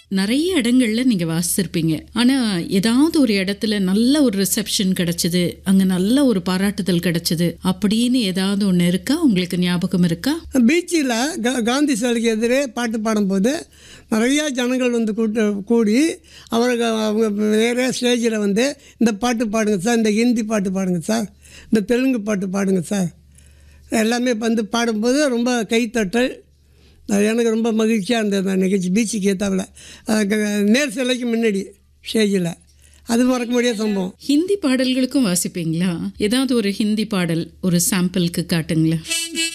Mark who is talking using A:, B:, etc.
A: நிறைய இடங்கள்ல நீங்க வாசிச்சிருப்பீங்க ஆனா ஏதாவது ஒரு இடத்துல நல்ல ஒரு ரிசப்ஷன் கிடைச்சது அங்க நல்ல ஒரு பாராட்டுதல் கிடைச்சது அப்படின்னு ஏதாவது ஒண்ணு இருக்கா உங்களுக்கு ஞாபகம் இருக்கா
B: பீச்சில் கா காந்தி சிலைக்கு எதிரே பாட்டு பாடும்போது நிறையா ஜனங்கள் வந்து கூட்டு கூடி அவர்கள் அவங்க வேறு ஸ்டேஜில் வந்து இந்த பாட்டு பாடுங்க சார் இந்த ஹிந்தி பாட்டு பாடுங்க சார் இந்த தெலுங்கு பாட்டு பாடுங்க சார் எல்லாமே வந்து பாடும்போது ரொம்ப கைத்தட்டல் அது எனக்கு ரொம்ப மகிழ்ச்சியாக இருந்தது அந்த நிகழ்ச்சி பீச்சுக்கு ஏற்றாவில் நேர் சிலைக்கு முன்னாடி ஸ்டேஜில் அது மறக்க முடியாத சம்பவம்
A: ஹிந்தி பாடல்களுக்கும் வாசிப்பீங்களா ஏதாவது ஒரு ஹிந்தி பாடல் ஒரு சாம்பிளுக்கு காட்டுங்களேன்